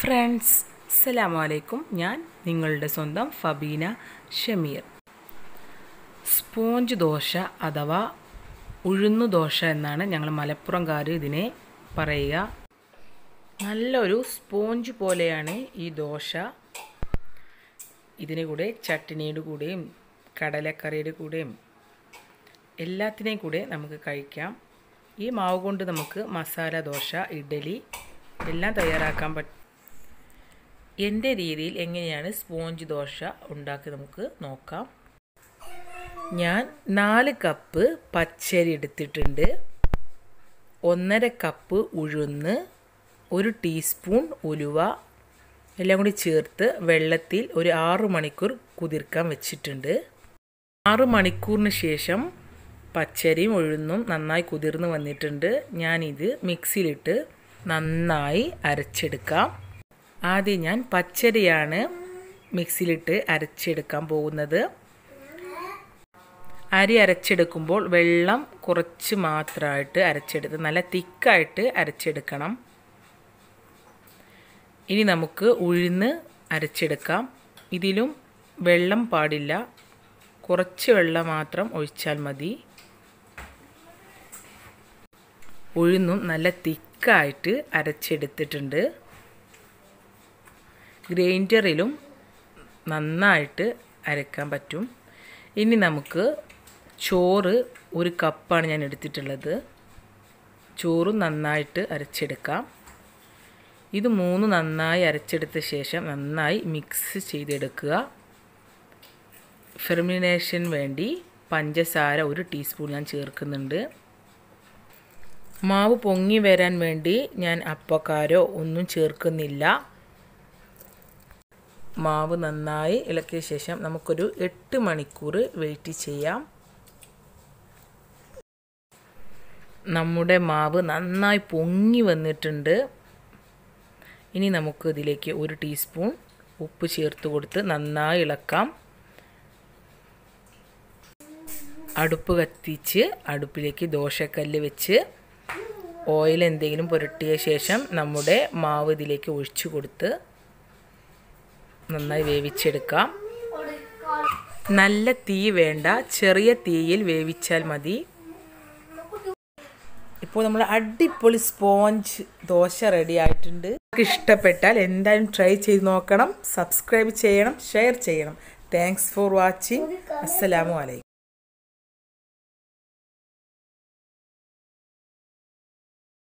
friends അസ്സലാമു അലൈക്കും ഞാൻ നിങ്ങളുടെ സ്വന്തം ഫബീന ഷമീർ സ്പോഞ്ച് ദോശ അഥവാ ഉഴുന്നു ദോശ എന്നാണ് ഞങ്ങൾ മലപ്പുറംകാർ ഇതിനെ പറയുക നല്ലൊരു സ്പോഞ്ച് പോലെയാണ് ഈ ദോശ ഇതിന് കൂടെ ചട്നിയുടെ കൂടെയും കടലക്കറിയുടെ കൂടെയും എല്ലാത്തിനെയും കൂടെ നമുക്ക് കഴിക്കാം ഈ മാവ് കൊണ്ട് നമുക്ക് മസാല ദോശ ഇഡലി എല്ലാം തയ്യാറാക്കാൻ പറ്റും എൻ്റെ രീതിയിൽ എങ്ങനെയാണ് സ്പോഞ്ച് ദോശ ഉണ്ടാക്കി നമുക്ക് നോക്കാം ഞാൻ നാല് കപ്പ് പച്ചരി എടുത്തിട്ടുണ്ട് ഒന്നര കപ്പ് ഉഴുന്ന് ഒരു ടീസ്പൂൺ ഉലുവ എല്ലാം കൂടി ചേർത്ത് വെള്ളത്തിൽ ഒരു ആറു മണിക്കൂർ കുതിർക്കാൻ വെച്ചിട്ടുണ്ട് ആറു മണിക്കൂറിന് ശേഷം പച്ചരിയും ഉഴുന്നും നന്നായി കുതിർന്ന് വന്നിട്ടുണ്ട് ഞാനിത് മിക്സിയിലിട്ട് നന്നായി അരച്ചെടുക്കാം ആദ്യം ഞാൻ പച്ചരിയാണ് മിക്സിയിലിട്ട് അരച്ചെടുക്കാൻ പോകുന്നത് അരി അരച്ചെടുക്കുമ്പോൾ വെള്ളം കുറച്ച് മാത്രമായിട്ട് അരച്ചെടുത്ത് നല്ല തിക്കായിട്ട് അരച്ചെടുക്കണം ഇനി നമുക്ക് ഉഴുന്ന് അരച്ചെടുക്കാം ഇതിലും വെള്ളം പാടില്ല കുറച്ച് വെള്ളം മാത്രം ഒഴിച്ചാൽ മതി ഉഴുന്നും നല്ല തിക്കായിട്ട് അരച്ചെടുത്തിട്ടുണ്ട് ഗ്രൈൻഡറിലും നന്നായിട്ട് അരക്കാൻ പറ്റും ഇനി നമുക്ക് ചോറ് ഒരു കപ്പാണ് ഞാൻ എടുത്തിട്ടുള്ളത് ചോറും നന്നായിട്ട് അരച്ചെടുക്കാം ഇത് മൂന്ന് നന്നായി അരച്ചെടുത്ത ശേഷം നന്നായി മിക്സ് ചെയ്തെടുക്കുക ഫെർമിനേഷൻ വേണ്ടി പഞ്ചസാര ഒരു ടീസ്പൂൺ ഞാൻ ചേർക്കുന്നുണ്ട് മാവ് പൊങ്ങി വരാൻ വേണ്ടി ഞാൻ അപ്പക്കാരോ ഒന്നും ചേർക്കുന്നില്ല മാവ് നന്നായി ഇളക്കിയ ശേഷം നമുക്കൊരു എട്ട് മണിക്കൂർ വെയിറ്റ് ചെയ്യാം നമ്മുടെ മാവ് നന്നായി പൊങ്ങി വന്നിട്ടുണ്ട് ഇനി നമുക്ക് ഇതിലേക്ക് ഒരു ടീസ്പൂൺ ഉപ്പ് ചേർത്ത് കൊടുത്ത് നന്നായി ഇളക്കാം അടുപ്പ് കത്തിച്ച് അടുപ്പിലേക്ക് ദോശക്കല്ല് വെച്ച് ഓയിൽ എന്തെങ്കിലും പുരട്ടിയ ശേഷം നമ്മുടെ മാവ് ഇതിലേക്ക് ഒഴിച്ചു കൊടുത്ത് നന്നായി വേവിച്ചെടുക്കാം നല്ല തീ വേണ്ട ചെറിയ തീയിൽ വേവിച്ചാൽ മതി ഇപ്പോൾ നമ്മൾ അടിപൊളി സ്പോഞ്ച് ദോശ റെഡി ആയിട്ടുണ്ട് നിങ്ങൾക്ക് ഇഷ്ടപ്പെട്ടാൽ എന്തായാലും ട്രൈ ചെയ്ത് നോക്കണം സബ്സ്ക്രൈബ് ചെയ്യണം ഷെയർ ചെയ്യണം താങ്ക്സ് ഫോർ വാച്ചിങ് അസ്സലാമു അലൈക്കും